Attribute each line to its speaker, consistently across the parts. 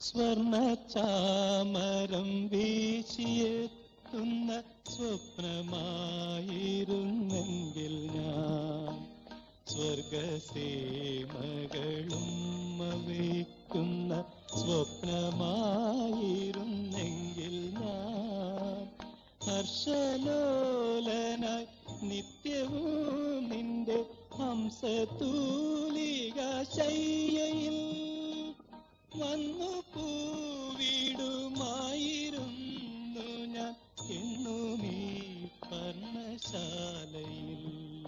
Speaker 1: സ്വർണ ചാമരം വീശിയെത്തുന്ന സ്വപ്നമായിരുന്നെങ്കിൽ ഞാൻ സ്വർഗസേമകളും വയ്ക്കുന്ന സ്വപ്നമായിരുന്നെങ്കിൽ ഞാൻ ഹർഷലോലനായി നിത്യവും നിന്റെ ഹംസതൂലിക ശയ്യയിൽ വന്നു പൂവിടുമായിരുന്നു ഞാൻ എണ്ണുമീ പർണശാലയിൽ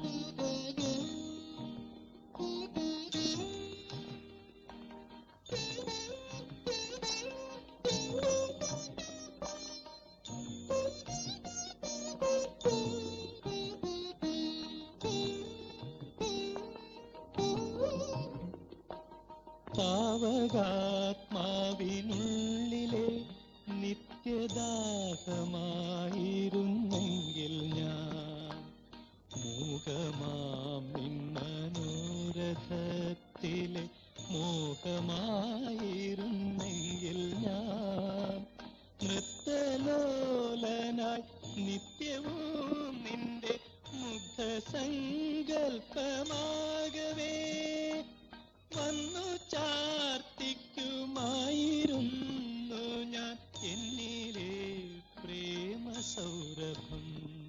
Speaker 1: താവകാത്മാവിനുള്ളിലെ നിത്യദാഹമായിരുന്നെങ്കിൽ ഞാൻ മൂകമാം നിന്മനോരഥത്തിലെ മോഹമായിരുന്നെങ്കിൽ ഞാൻ നൃത്തലോലനായി നിത്യവും നിന്റെ മുഗ്ധസങ്കൽപ്പമാകവേ വന്നു ചാർത്തിക്കുമായിരുന്നു ഞാൻ എന്നിലെ പ്രേമ സൗരഭം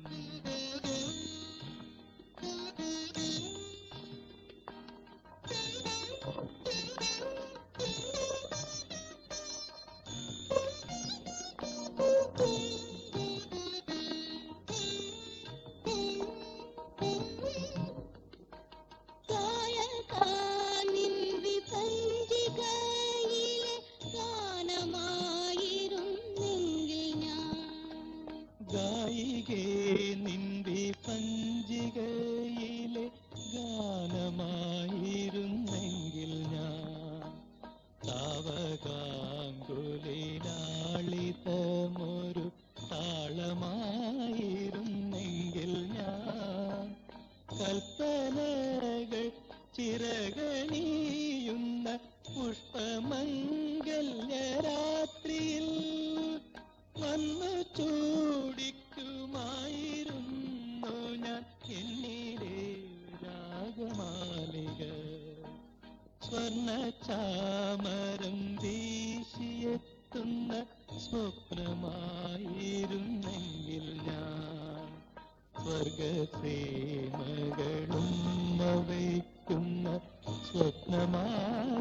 Speaker 2: കായകാനിൻ വിഭജികയിലെ ഗാനമായിരുന്നെങ്കിൽ ഞാൻ
Speaker 1: ഗായികേ നിന്റെ പഞ്ചികയിലെ ഗാനമായിരുന്നെങ്കിൽ ഞാൻ താവകാങ്കുലിനാളിതമൊരു താളമായിരുന്നെങ്കിൽ ഞാൻ കൽപ്പനകൾ ചിറകണിയുന്ന പുഷ്പമംഗല്യരാത്രിയിൽ വന്നു ചൂടിക്കുമായിരുന്നു ഞാൻ എന്നിലെ രാഗമാലിക സ്വർണ ചാമരം വീശിയെത്തുന്ന സ്വപ്നമായിരുന്നെങ്കിൽ ഞാൻ സ്വർഗസേമകളും വയ്ക്കുന്ന സ്വപ്നമായി